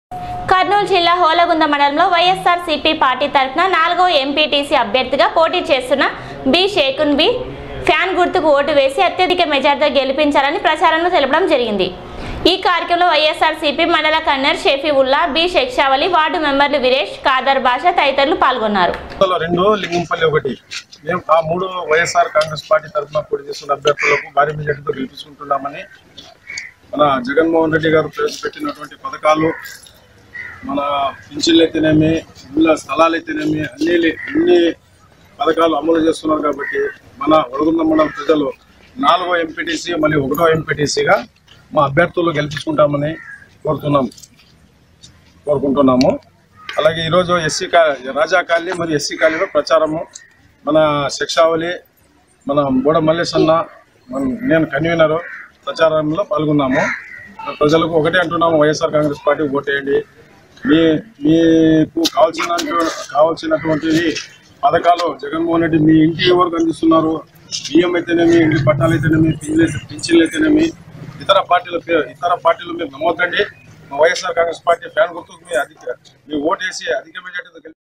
కర్నూలు జిల్లా హోలగుంద మండలంలో YSR CP party తరఫున నాలుగో ఎంపీటీసీ అభ్యర్థిగా పోటీ చేస్తున్న బి షేకున్ బి ఫ్యాన్ గుర్తుకు ఓటు వేసి అత్యధిక మెజార్టీతో గెలిపించాలని ప్రచారంలో తెలపడం జరిగింది ఈ కార్యక్రమంలో వైఎస్ఆర్ సిపి మండల కన్నర్ షెఫీ ఉల్లా బి షేక్షావలి వార్డు మెంబర్లు వీరేష్ ఖాదర్ బాషా తదితరులు పాల్గొన్నారు లో రెండు లింగంపల్లి ఒకటి మేము ఆ మూడు వైఎస్ఆర్ కాంగ్రెస్ పార్టీ తరఫున పోటీ చేస్తున్న అభ్యర్థులకు భారీ మెజార్టీతో గెలిపించుకుంటున్నామని మన జగన్మోహన్ రెడ్డి గారు ప్రవేశపెట్టినటువంటి పథకాలు మన పింఛన్లు అయితేనేమి ఇళ్ళ స్థలాలు అయితేనేమి అన్ని అన్ని పథకాలు అమలు చేస్తున్నారు కాబట్టి మన వడగుంద మండలం ప్రజలు నాలుగో ఎంపీటీసీ మళ్ళీ ఒకటో ఎంపీటీసీగా మా అభ్యర్థులు గెలిపించుకుంటామని కోరుతున్నాం కోరుకుంటున్నాము అలాగే ఈరోజు ఎస్సీ కా రాజా కాలనీ మరియు ఎస్సీ కాలనీలో ప్రచారము మన శిక్షావళి మన బోడ మల్లేశన్న మన నేను కన్వీనర్ ప్రచారంలో పాల్గొన్నాము ప్రజలకు ఒకటే అంటున్నాము వైఎస్ఆర్ కాంగ్రెస్ పార్టీ ఓటేయండి మీ మీకు కావాల్సిన కావాల్సినటువంటివి పథకాలు జగన్మోహన్ రెడ్డి మీ ఇంటి వరకు అందిస్తున్నారు బియ్యం అయితేనేమి ఇంటి పట్టాలు అయితేనేమి పింఛన్లు పింఛన్లు అయితేనేమి ఇతర పార్టీల పే- ఇతర పార్టీలు మీరు నమ్మొద్దండి మా వైఎస్ఆర్ కాంగ్రెస్ పార్టీ ఫ్యాన్ గుర్తుకు మీ అధిక మీ ఓటేసి అధిక మెజార్టీతో గెలిపి